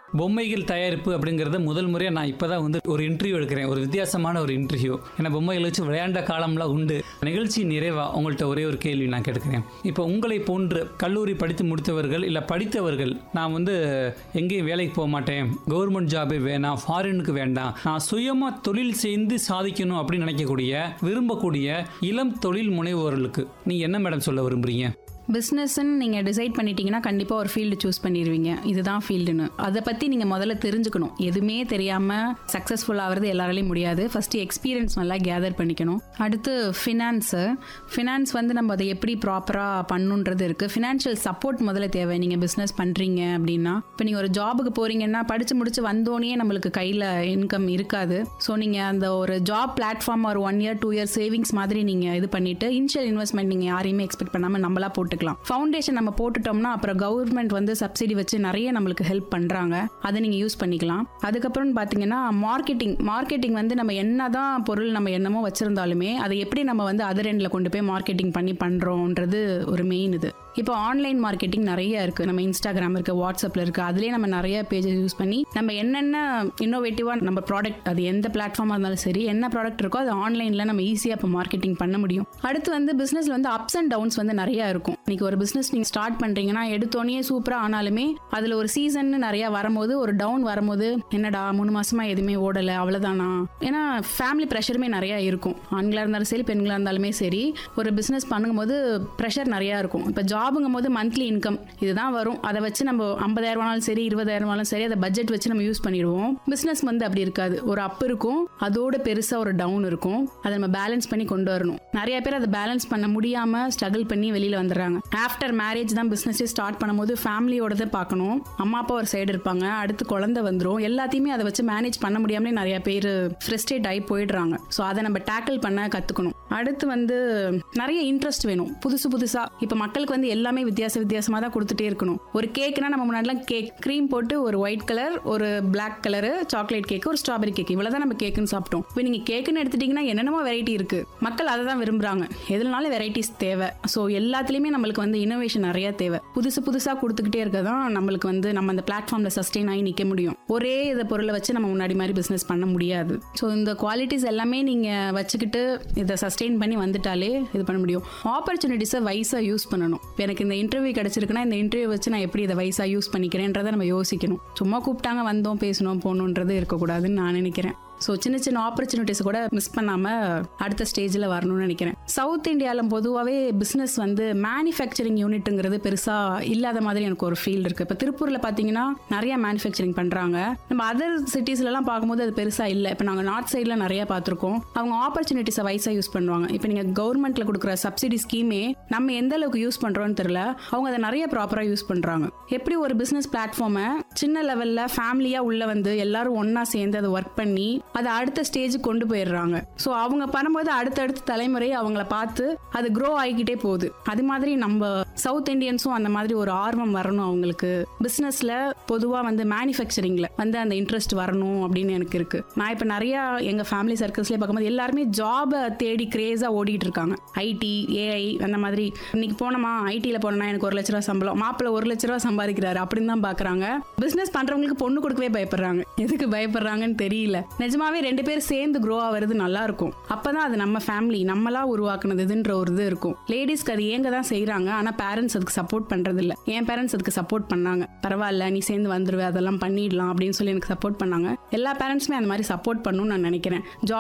பொம்மைகள் தயாரிப்பு அப்படிங்கிறத முதல் முறையாக நான் இப்போ தான் வந்து ஒரு இன்டர்வியூ எடுக்கிறேன் ஒரு வித்தியாசமான ஒரு இன்டர்வியூ ஏன்னா பொம்மைகளை வச்சு விளையாண்ட காலம்லாம் உண்டு நிகழ்ச்சி நிறைவா உங்கள்கிட்ட ஒரே ஒரு கேள்வி நான் கேட்குறேன் இப்போ உங்களை போன்று கல்லூரி படித்து முடித்தவர்கள் இல்லை படித்தவர்கள் நான் வந்து எங்கேயும் வேலைக்கு போக மாட்டேன் கவர்மெண்ட் ஜாபே வேணாம் ஃபாரினுக்கு வேண்டாம் நான் சுயமாக தொழில் செய்து சாதிக்கணும் அப்படின்னு நினைக்கக்கூடிய விரும்பக்கூடிய இளம் தொழில் முனைவோர்களுக்கு நீங்கள் என்ன மேடம் சொல்ல விரும்புறீங்க பிஸ்னஸ்ன்னு நீங்கள் டிசைட் பண்ணிட்டீங்கன்னா கண்டிப்பாக ஒரு ஃபீல்டு சூஸ் பண்ணிடுவீங்க இதுதான் ஃபீல்டுன்னு அதை பற்றி நீங்கள் முதல்ல தெரிஞ்சுக்கணும் எதுவுமே தெரியாமல் சக்ஸஸ்ஃபுல் ஆகிறது எல்லாராலையும் முடியாது ஃபஸ்ட்டு எக்ஸ்பீரியன்ஸ் நல்லா கேதர் பண்ணிக்கணும் அடுத்து ஃபினான்ஸு ஃபினான்ஸ் வந்து நம்ம அதை எப்படி ப்ராப்பராக பண்ணுன்றது இருக்குது ஃபினான்ஷியல் சப்போர்ட் முதல்ல தேவை நீங்கள் பிஸ்னஸ் பண்ணுறீங்க அப்படின்னா இப்போ நீங்கள் ஒரு ஜாபுக்கு போகிறீங்கன்னா படித்து முடிச்சு வந்தோடனே நம்மளுக்கு கையில் இன்கம் இருக்காது ஸோ நீங்கள் அந்த ஒரு ஜாப் பிளாட்ஃபார்ம் ஒரு one year two year savings மாதிரி நீங்கள் இது பண்ணிவிட்டு இனிஷியல் இன்வெஸ்ட்மெண்ட் நீங்கள் யாரையுமே எக்ஸ்பெக்ட் பண்ணாமல் நம்மளா போட்டுக்கலாம் ஃபவுண்டேஷன் நம்ம போட்டுட்டோம்னா அப்புறம் கவர்மெண்ட் வந்து சப்சிடி வச்சு நிறைய நம்மளுக்கு ஹெல்ப் பண்ணுறாங்க அதை நீங்கள் யூஸ் பண்ணிக்கலாம் அதுக்கப்புறம் பார்த்தீங்கன்னா மார்க்கெட்டிங் மார்க்கெட்டிங் வந்து நம்ம என்னதான் பொருள் நம்ம என்னமோ வச்சுருந்தாலுமே அதை எப்படி நம்ம வந்து அதர் எண்டில் கொண்டு போய் மார்க்கெட்டிங் பண்ணி பண்ணுறோன்றது ஒரு மெயின் இது இப்போ ஆன்லைன் மார்க்கெட்டிங் நிறைய இருக்குது நம்ம இன்ஸ்டாகிராம் இருக்குது வாட்ஸ்அப்பில் இருக்குது அதுலேயே நம்ம நிறைய பேஜஸ் யூஸ் பண்ணி நம்ம என்னென்ன இன்னோவேட்டிவாக நம்ம ப்ராடக்ட் அது எந்த பிளாட்ஃபார்மாக இருந்தாலும் சரி என்ன ப்ராடக்ட் இருக்கோ அது ஆன்லைனில் நம்ம ஈஸியாக இப்போ மார்க்கெட்டிங் பண்ண முடியும் அடுத்து வந்து பிஸ்னஸில் வந்து அப்ஸ் அண்ட் டவுன்ஸ் வந்து நிறைய இருக்கும் இன்னைக்கு ஒரு பிஸ்னஸ் நீங்கள் ஸ்டார்ட் பண்ணுறீங்கன்னா எடுத்தோடனே சூப்பராக ஆனாலுமே அதில் ஒரு சீசன் நிறைய வரும்போது ஒரு டவுன் வரும்போது என்னடா மூணு மாசமா எதுவுமே ஓடலை அவ்வளோதானா ஏன்னா ஃபேமிலி ப்ரெஷருமே நிறைய இருக்கும் ஆண்களாக இருந்தாலும் சரி பெண்களாக இருந்தாலுமே சரி ஒரு பிஸ்னஸ் பண்ணும்போது ப்ரெஷர் நிறையா இருக்கும் இப்போ ஜாபுங்கும் போது மந்த்லி இன்கம் இதுதான் வரும் அதை வச்சு நம்ம ஐம்பதாயிரம் ஆனாலும் சரி இருபதாயிரம் ஆனாலும் சரி அதை பட்ஜெட் வச்சு நம்ம யூஸ் பண்ணிடுவோம் பிஸ்னஸ் வந்து அப்படி இருக்காது ஒரு அப் இருக்கும் அதோட பெருசாக ஒரு டவுன் இருக்கும் அதை நம்ம பேலன்ஸ் பண்ணி கொண்டு வரணும் நிறைய பேர் அதை பேலன்ஸ் பண்ண முடியாமல் ஸ்ட்ரகிள் பண்ணி வெளியில் வந்துடுறாங்க ஆஃப்டர் மேரேஜ் தான் பிஸ்னஸே ஸ்டார்ட் பண்ணும்போது ஃபேமிலியோட பார்க்கணும் அம்மா அப்பா ஒரு சைடு இருப்பாங்க அடுத்து குழந்தை வந்துடும் எல்லாத்தையுமே அதை வச்சு மேனேஜ் பண்ண முடியாமலே நிறைய பேர் ஃப்ரெஸ்ட்ரேட் ஆகி போயிடுறாங்க ஸோ அதை நம்ம டேக்கிள் பண்ண கற்றுக்கணும் அடுத்து வந்து நிறைய இன்ட்ரெஸ்ட் வேணும் புதுசு புதுசாக இப்போ மக்களுக்கு வந்து எல்லாமே வித்தியாச வித்தியாசமாக தான் கொடுத்துட்டே இருக்கணும் ஒரு கேக்னா நம்ம முன்னாடிலாம் கேக் க்ரீம் போட்டு ஒரு ஒயிட் கலர் ஒரு பிளாக் கலரு சாக்லேட் கேக் ஒரு ஸ்ட்ராபெரி கேக் இவ்வளோ தான் நம்ம கேக்குன்னு சாப்பிட்டோம் இப்போ நீங்கள் கேக்குன்னு எடுத்துட்டிங்கன்னா என்னென்னமோ வெரைட்டி இருக்குது மக்கள் அதை தான் விரும்புகிறாங்க எதுனாலும் வெரைட்டிஸ் தேவை ஸோ எல்லாத்துலேயுமே நம்மளுக்கு வந்து இனோவேஷன் நிறைய தேவை புதுசு புதுசாக கொடுத்துக்கிட்டே இருக்க தான் நம்மளுக்கு வந்து நம்ம அந்த பிளாட்ஃபார்மில் சஸ்டெயின் ஆகி நிற்க முடியும் ஒரே இதை பொருளை வச்சு நம்ம முன்னாடி மாதிரி பிஸ்னஸ் பண்ண முடியாது ஸோ இந்த குவாலிட்டிஸ் எல்லாமே நீங்கள் வச்சுக்கிட்டு இதை சஸ்டெயின் பண்ணி வந்துட்டாலே இது பண்ண முடியும் ஆப்பர்ச்சுனிட்டிஸை வைஸாக யூஸ் பண்ணணும் இப்போ எனக்கு இந்த இன்டர்வியூ கிடச்சிருக்குன்னா இந்த இன்டர்வியூ வச்சு நான் எப்படி இதை வைஸாக யூஸ் பண்ணிக்கிறேன்றதை நம்ம யோசிக்கணும் சும்மா கூப்பிட்டாங்க வந்தோம் பேசணும் போகணுன்றது இருக்கக்கூடாதுன்னு நான் நினைக்கிறேன் ஸோ சின்ன சின்ன ஆப்பர்ச்சுனிட்டிஸ் கூட மிஸ் பண்ணாமல் அடுத்த ஸ்டேஜில் வரணும்னு நினைக்கிறேன் சவுத் இந்தியாவில் பொதுவாகவே பிஸ்னஸ் வந்து மேனுஃபேக்சரிங் யூனிட்டுங்கிறது பெருசாக இல்லாத மாதிரி எனக்கு ஒரு ஃபீல் இருக்குது இப்போ திருப்பூரில் பார்த்தீங்கன்னா நிறைய மேனுஃபேக்சரிங் பண்ணுறாங்க நம்ம அதர் சிட்டிஸ்லலாம் பார்க்கும்போது அது பெருசாக இல்லை இப்போ நாங்கள் நார்த் சைடில் நிறைய பார்த்துருக்கோம் அவங்க ஆப்பர்ச்சுனிட்டிஸை வைஸாக யூஸ் பண்ணுவாங்க இப்போ நீங்கள் கவர்மெண்ட்டில் கொடுக்குற சப்சிடி ஸ்கீமே நம்ம எந்த அளவுக்கு யூஸ் பண்ணுறோன்னு தெரியல அவங்க அதை நிறைய ப்ராப்பராக யூஸ் பண்ணுறாங்க எப்படி ஒரு பிஸ்னஸ் பிளாட்ஃபார்மை சின்ன லெவலில் ஃபேமிலியாக உள்ள வந்து எல்லாரும் ஒன்றா சேர்ந்து அதை ஒர்க் பண்ணி அதை அடுத்த ஸ்டேஜுக்கு கொண்டு போயிடுறாங்க ஸோ அவங்க பண்ணும்போது அடுத்தடுத்த தலைமுறை அவங்கள பார்த்து அது க்ரோ ஆகிக்கிட்டே போகுது அது மாதிரி நம்ம சவுத் இந்தியன்ஸும் அந்த மாதிரி ஒரு ஆர்வம் வரணும் அவங்களுக்கு பிஸ்னஸில் பொதுவாக வந்து மேனுஃபேக்சரிங்கில் வந்து அந்த இன்ட்ரெஸ்ட் வரணும் அப்படின்னு எனக்கு இருக்கு நான் இப்போ நிறையா எங்கள் ஃபேமிலி சர்க்கிள்ஸ்லேயே பார்க்கும்போது எல்லாருமே ஜாபை தேடி கிரேஸாக ஓடிட்டு இருக்காங்க ஐடி ஏஐ அந்த மாதிரி இன்னைக்கு போனோமா ஐடியில் போனோம்னா எனக்கு ஒரு லட்ச ரூபா சம்பளம் மாப்பிள்ள ஒரு லட்ச ரூபா சம்பாதிக்கிறாரு அப்படின்னு தான் பார்க்குறாங்க பிஸ்னஸ் பண்ணுறவங்களுக்கு பொண்ணு கொடுக்கவே பயப்படுறாங்க எதுக்கு பயப்படுறாங்கன்னு தெரியல நிஜமாவே ரெண்டு பேர் சேர்ந்து க்ரோ ஆகிறது நல்லா இருக்கும் அப்பதான் அது நம்ம ஃபேமிலி நம்மளா உருவாக்குனதுன்ற ஒரு இது இருக்கும் லேடிஸ்க்கு அது ஏங்க தான் செய்றாங்க ஆனா பேரண்ட்ஸ் அதுக்கு சப்போர்ட் பண்றது இல்ல என் பேரண்ட்ஸ் அதுக்கு சப்போர்ட் பண்ணாங்க பரவாயில்ல நீ சேர்ந்து வந்துருவே அதெல்லாம் பண்ணிடலாம் அப்படின்னு சொல்லி எனக்கு சப்போர்ட் பண்ணாங்க எல்லா பேரண்ட்ஸுமே அந்த மாதிரி சப்போர்ட் பண்ணணும்னு நான் நினைக்கிறேன் ஜாப்